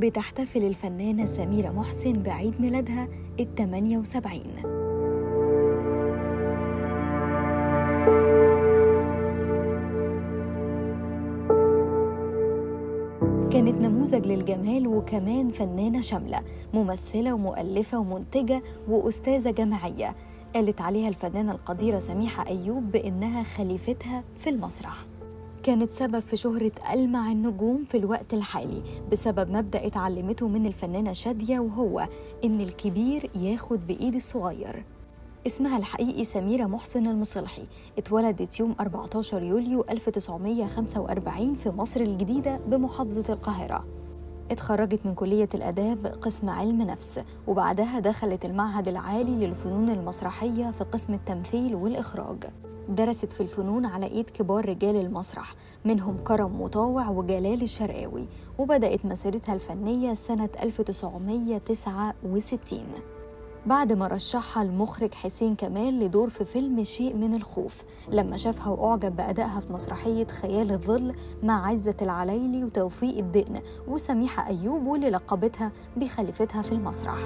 بتحتفل الفنانة سميرة محسن بعيد ميلادها ال 78 كانت نموذج للجمال وكمان فنانة شاملة ممثلة ومؤلفة ومنتجة وأستاذة جامعية قالت عليها الفنانة القديرة سميحة أيوب بإنها خليفتها في المسرح كانت سبب في شهرة ألمع النجوم في الوقت الحالي بسبب مبدأ اتعلمته من الفنانة شادية وهو إن الكبير ياخد بإيد الصغير اسمها الحقيقي سميرة محسن المصلحي اتولدت يوم 14 يوليو 1945 في مصر الجديدة بمحافظة القاهرة اتخرجت من كلية الآداب قسم علم نفس وبعدها دخلت المعهد العالي للفنون المسرحية في قسم التمثيل والإخراج درست في الفنون على إيد كبار رجال المسرح منهم كرم مطاوع وجلال الشرقاوي وبدأت مسيرتها الفنية سنة 1969 بعد ما رشحها المخرج حسين كمال لدور في فيلم شيء من الخوف لما شافها وأعجب بأدائها في مسرحية خيال الظل مع عزة العليلي وتوفيق الدقن وسميحة أيوب واللي لقبتها بخليفتها في المسرح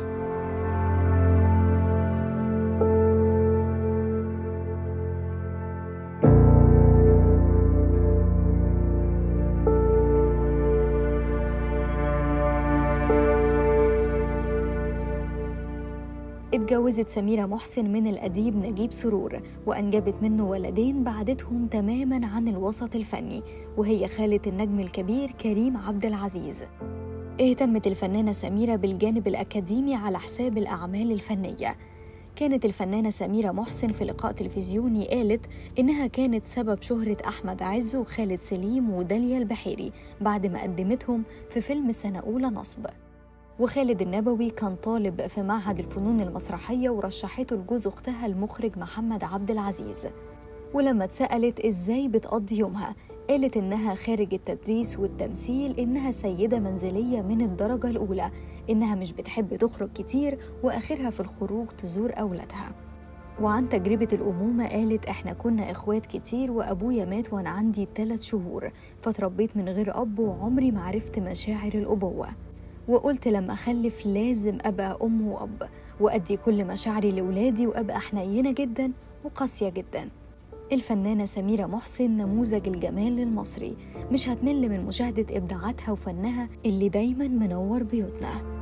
اتجوزت سميرة محسن من الأديب نجيب سرور وأنجبت منه ولدين بعدتهم تماما عن الوسط الفني وهي خالة النجم الكبير كريم عبد العزيز اهتمت الفنانة سميرة بالجانب الأكاديمي على حساب الأعمال الفنية كانت الفنانة سميرة محسن في لقاء تلفزيوني قالت إنها كانت سبب شهرة أحمد عز وخالد سليم وداليا البحيري بعد ما قدمتهم في فيلم سنة أولى نصب وخالد النبوي كان طالب في معهد الفنون المسرحية ورشحته لجوز أختها المخرج محمد عبد العزيز ولما اتسألت إزاي بتقضي يومها قالت إنها خارج التدريس والتمثيل إنها سيدة منزلية من الدرجة الأولى إنها مش بتحب تخرج كتير وآخرها في الخروج تزور أولادها وعن تجربة الأمومة قالت إحنا كنا إخوات كتير وأبويا مات وأنا عندي ثلاث شهور فتربيت من غير أب وعمري ما عرفت مشاعر الأبوة وقلت لما أخلف لازم أبقى أم وأب وأدي كل مشاعري لولادي وأبقى حنينة جدا وقاسية جدا الفنانة سميرة محسن نموذج الجمال المصري مش هتمل من مشاهدة إبداعاتها وفنها اللي دايما منور بيوتنا